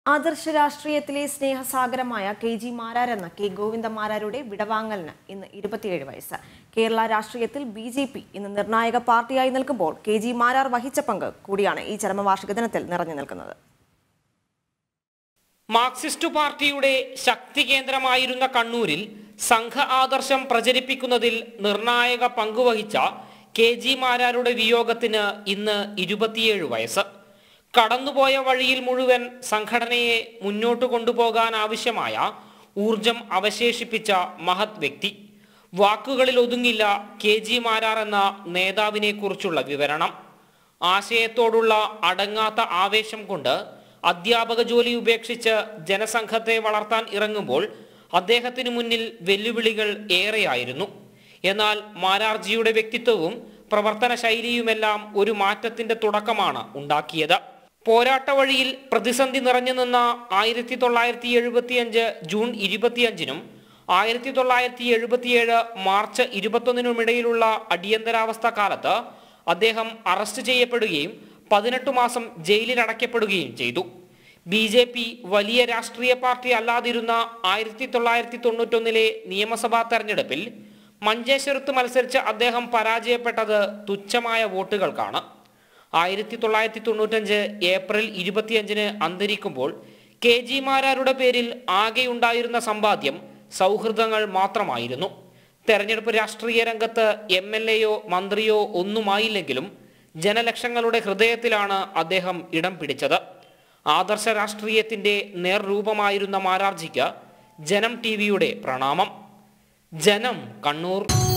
ആദർശ രാഷ്ട്രീയത്തിലെ സ്നേഹസാഗരമായ കെ ജി മാരാരെന്ന കെ ഗോവിന്ദമാരാരുടെ വിടവാങ്ങലിന് ഇന്ന് ഇരുപത്തിയേഴ് വയസ്സ് കേരള രാഷ്ട്രീയത്തിൽ ബി ജെ പി ഇന്ന് നിർണായക പാർട്ടിയായി നിൽക്കുമ്പോൾ കെ ജി മാരാർ വഹിച്ച പങ്ക് കൂടിയാണ് ഈ ചരമവാർഷിക ദിനത്തിൽ നിറഞ്ഞു നിൽക്കുന്നത് മാർക്സിസ്റ്റ് പാർട്ടിയുടെ ശക്തി കേന്ദ്രമായിരുന്ന കണ്ണൂരിൽ സംഘ ആദർശം പ്രചരിപ്പിക്കുന്നതിൽ നിർണായക പങ്കുവഹിച്ച കെ ജി മാരാരുടെ വിയോഗത്തിന് ഇന്ന് ഇരുപത്തിയേഴ് വയസ്സ് കടന്നുപോയ വഴിയിൽ മുഴുവൻ സംഘടനയെ മുന്നോട്ട് കൊണ്ടുപോകാൻ ആവശ്യമായ ഊർജം അവശേഷിപ്പിച്ച മഹത് വ്യക്തി വാക്കുകളിൽ ഒതുങ്ങില്ല കെ ജി മാരാർ എന്ന നേതാവിനെ കുറിച്ചുള്ള വിവരണം ആശയത്തോടുള്ള അടങ്ങാത്ത ആവേശം കൊണ്ട് അധ്യാപക ജോലി ഉപേക്ഷിച്ച് ജനസംഘത്തെ വളർത്താൻ ഇറങ്ങുമ്പോൾ അദ്ദേഹത്തിന് മുന്നിൽ വെല്ലുവിളികൾ ഏറെയായിരുന്നു എന്നാൽ മാരാർജിയുടെ വ്യക്തിത്വവും പ്രവർത്തന ശൈലിയുമെല്ലാം ഒരു മാറ്റത്തിന്റെ തുടക്കമാണ് ഉണ്ടാക്കിയത് പോരാട്ട വഴിയിൽ പ്രതിസന്ധി നിറഞ്ഞു നിന്ന ആയിരത്തി തൊള്ളായിരത്തി എഴുപത്തിയഞ്ച് ജൂൺ ഇരുപത്തിയഞ്ചിനും ആയിരത്തി തൊള്ളായിരത്തി എഴുപത്തിയേഴ് മാർച്ച് ഇരുപത്തൊന്നിനുമിടയിലുള്ള അടിയന്തരാവസ്ഥ കാലത്ത് അദ്ദേഹം അറസ്റ്റ് ചെയ്യപ്പെടുകയും പതിനെട്ട് മാസം ജയിലിൽ അടയ്ക്കപ്പെടുകയും ചെയ്തു ബി ജെ പി വലിയ രാഷ്ട്രീയ പാർട്ടി അല്ലാതിരുന്ന ആയിരത്തി തൊള്ളായിരത്തി തൊണ്ണൂറ്റൊന്നിലെ നിയമസഭാ തെരഞ്ഞെടുപ്പിൽ മഞ്ചേശ്വരത്ത് മത്സരിച്ച അദ്ദേഹം പരാജയപ്പെട്ടത് തുച്ഛമായ വോട്ടുകൾക്കാണ് ആയിരത്തി തൊള്ളായിരത്തി തൊണ്ണൂറ്റഞ്ച് ഏപ്രിൽ ഇരുപത്തിയഞ്ചിന് അന്തരിക്കുമ്പോൾ കെ ജി മാരാരുടെ പേരിൽ ആകെയുണ്ടായിരുന്ന സമ്പാദ്യം സൗഹൃദങ്ങൾ മാത്രമായിരുന്നു തെരഞ്ഞെടുപ്പ് രാഷ്ട്രീയ രംഗത്ത് എം എൽ എയോ മന്ത്രിയോ ഒന്നുമായില്ലെങ്കിലും ജനലക്ഷങ്ങളുടെ ഹൃദയത്തിലാണ് അദ്ദേഹം ഇടം പിടിച്ചത് ആദർശ രാഷ്ട്രീയത്തിന്റെ നേർരൂപമായിരുന്ന മാരാർജിക്ക് ജനം ടി വിയുടെ പ്രണാമം ജനം കണ്ണൂർ